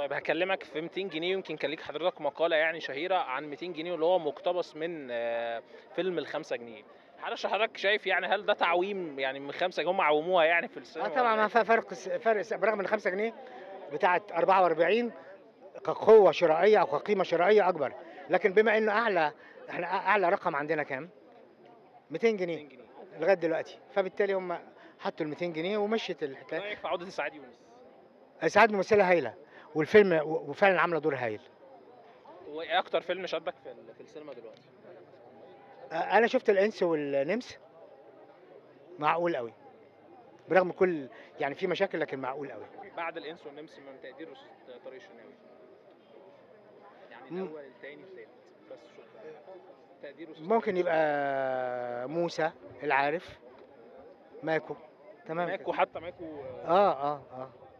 طيب هكلمك في 200 جنيه يمكن كان ليك حضرتك مقاله يعني شهيره عن 200 جنيه اللي هو مقتبس من آه، فيلم الخمسة جنيه معلش حضرتك شايف يعني هل ده تعويم يعني من 5 جنيه هم عوموها يعني في السينما اه طبعا ولا ما فيها فرق فرق برغم ان 5 جنيه بتاعت 44 كقوه شرائيه او كقيمه شرائيه اكبر لكن بما انه اعلى احنا اعلى رقم عندنا كام 200 إيه؟ جنيه 200 جنيه لغايه دلوقتي فبالتالي هم حطوا ال 200 جنيه ومشيت الحكايه رايك في عوده سعاد يونس سعاد ممثله هايله والفيلم وفعلا عامله دور هايل وايه اكتر فيلم شدك في ال- في السينما دلوقتي آه، انا شفت الانس والنمس معقول قوي برغم كل يعني في مشاكل لكن معقول قوي بعد الانس والنمس من تقدير أستاذ طارق الشناوي يعني مم. الاول الثاني الثالث بس شكرا تقدير أستاذ ممكن طارق يبقى موسى العارف ماكو تمام ماكو حتى ماكو اه اه اه